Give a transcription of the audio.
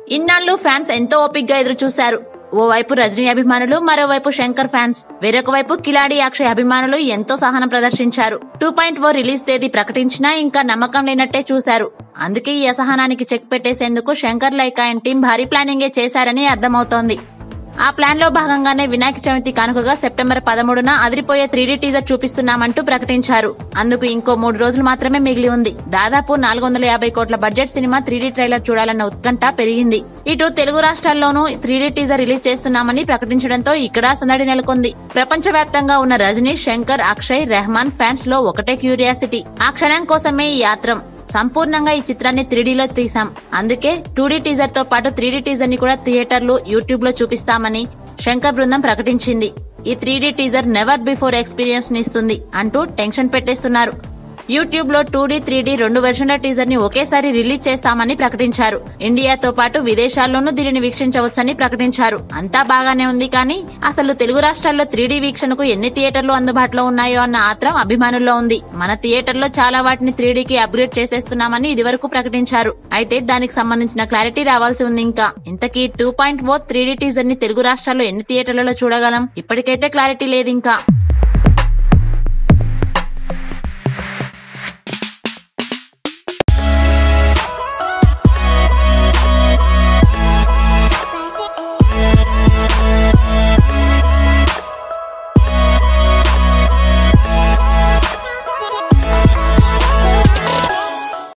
ఇన్నాళ్ళు ఫ్యాన్స్ ఎంతో ఓపిగ్గా ఎదురు చూశారు ఓవైపు రజనీ అభిమానులు మరోవైపు శంకర్ ఫ్యాన్స్ వేరొక వైపు కిలాడి అక్షయ్ అభిమానులు ఎంతో సహనం ప్రదర్శించారు టూ పాయింట్ ఓ రిలీజ్ తేదీ ప్రకటించినా ఇంకా నమ్మకం లేనట్టే చూశారు అందుకే ఈ అసహనానికి చెక్ పెట్టేసేందుకు శంకర్ లైకా అండ్ టీం భారీ ప్లానింగే చేశారని అర్థమవుతోంది ఆ ప్లాన్ లో భాగంగానే వినాయక చవితి కానుకగా సెప్టెంబర్ పదమూడున అదిరిపోయే త్రీడీ టీజర్ చూపిస్తున్నామంటూ ప్రకటించారు అందుకు ఇంకో మూడు రోజులు మాత్రమే మిగిలి ఉంది దాదాపు నాలుగు వందల యాభై కోట్ల బడ్జెట్ సినిమా త్రీడీ ట్రైలర్ చూడాలన్న ఉత్కంఠ పెరిగింది ఇటు తెలుగు రాష్ట్రాల్లోనూ త్రీడీ టీజర్ రిలీజ్ చేస్తున్నామని ప్రకటించడంతో ఇక్కడ సందడి నెలకొంది ప్రపంచవ్యాప్తంగా ఉన్న రజనీ శంకర్ అక్షయ్ రెహమాన్ ఫ్యాన్స్ లో ఒకటే క్యూరియాసిటీ ఆ క్షణం కోసమే ఈ యాత్రం సంపూర్ణంగా ఈ చిత్రాన్ని త్రీడీలో తీసాం అందుకే టూడీ టీజర్ తో పాటు త్రీడీ టీజర్ ని కూడా థియేటర్లు యూట్యూబ్ లో చూపిస్తామని శంకర్ బృందం ప్రకటించింది ఈ three D teaser never before experience ని ఇస్తుంది అంటూ టెన్షన్ పెట్టేస్తున్నారు యూట్యూబ్ లో టూ డీ త్రీ డీ రెండు వెర్షన్ల టీజర్ ని ఒకేసారి రిలీజ్ చేస్తామని ప్రకటించారు ఇండియాతో పాటు విదేశాల్లోనూ దీనిని వీక్షించవచ్చని ప్రకటించారు అంతా బాగానే ఉంది కానీ అసలు తెలుగు రాష్ట్రాల్లో త్రీ డీ వీక్షణకు ఎన్ని థియేటర్లు అందుబాటులో ఉన్నాయో అన్న ఆత్రం అభిమానుల్లో ఉంది మన థియేటర్లో చాలా వాటిని త్రీ డీకి అప్గ్రేడ్ చేసేస్తున్నామని ఇదివరకు ప్రకటించారు అయితే దానికి సంబంధించిన క్లారిటీ రావాల్సి ఉంది ఇంకా ఇంతకీ two point o three D teaser ని తెలుగు రాష్ట్రాల్లో ఎన్ని థియేటర్లలో చూడగలం ఇప్పటికైతే క్లారిటీ లేదు ఇంకా